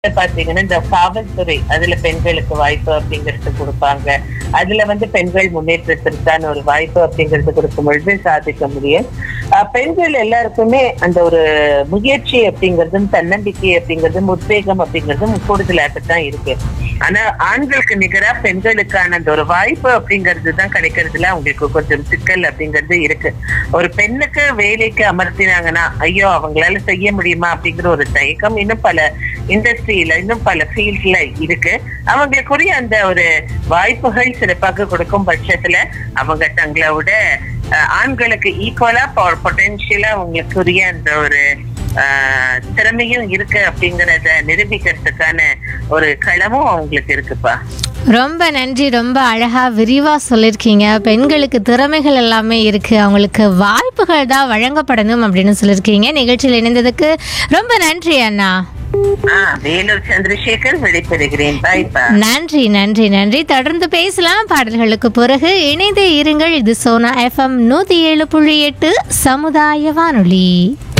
பாத்தீங்கன்னா இந்த காவல்துறை அதுல பெண்களுக்கு வாய்ப்பு அப்படிங்கறது கொடுப்பாங்க அதுல வந்து பெண்கள் முன்னேற்றத்திற்கான ஒரு வாய்ப்பு அப்படிங்கறது கொடுக்கும் பொழுது சாதிக்க முடியும் அஹ் பெண்கள் எல்லாருக்குமே அந்த ஒரு முயற்சி அப்படிங்கறதும் தன்னம்பிக்கை அப்படிங்கறதும் உத்வேகம் அப்படிங்கறதும் கூடுதலாகத்தான் இருக்கு ஆனா ஆண்களுக்கு நிகரா பெண்களுக்கான அந்த ஒரு வாய்ப்பு அப்படிங்கிறது தான் கிடைக்கிறதுல அவங்களுக்கு கொஞ்சம் சிக்கல் அப்படிங்கிறது இருக்கு ஒரு பெண்ணுக்கு வேலைக்கு அமர்த்தினாங்கன்னா ஐயோ அவங்களால செய்ய முடியுமா அப்படிங்கிற ஒரு தயக்கம் இன்னும் பல இண்டஸ்ட்ரியில இன்னும் பல ஃபீல்ட்ல இருக்கு அவங்களுக்குரிய அந்த ஒரு வாய்ப்புகள் சிறப்பாக கொடுக்கும் பட்சத்துல அவங்க தங்களோட அஹ், ஆண்களுக்கு ஈக்குவலா பொட்டென்ஷியலா அவங்களுக்குரிய அந்த ஒரு ஆஹ், திறமையும் இருக்கு அப்படிங்கறத நிரூபிக்கிறதுக்கான ஒரு களமும் அவங்களுக்கு இருக்குப்பா ரொம்ப நன்றி ரொம்ப அழகா விரிவா சொல்லியிருக்கீங்க பெண்களுக்கு திறமைகள் எல்லாமே இருக்கு அவங்களுக்கு வாய்ப்புகள் தான் வழங்கப்படணும் அப்படின்னு சொல்லியிருக்கீங்க நிகழ்ச்சியில் இணைந்ததுக்கு ரொம்ப நன்றி அண்ணா ஆஹ் வேலூர் சந்திரசேகர் விடைபெறுகிறேன் பாய்ப்பா நன்றி நன்றி நன்றி தொடர்ந்து பேசலாம் பாடல்களுக்கு பிறகு இணைந்தே இருங்கள் இது சோனா எஃப்எம் நூத்தி ஏழு புள்ளி எட்டு சமுதாய வானொலி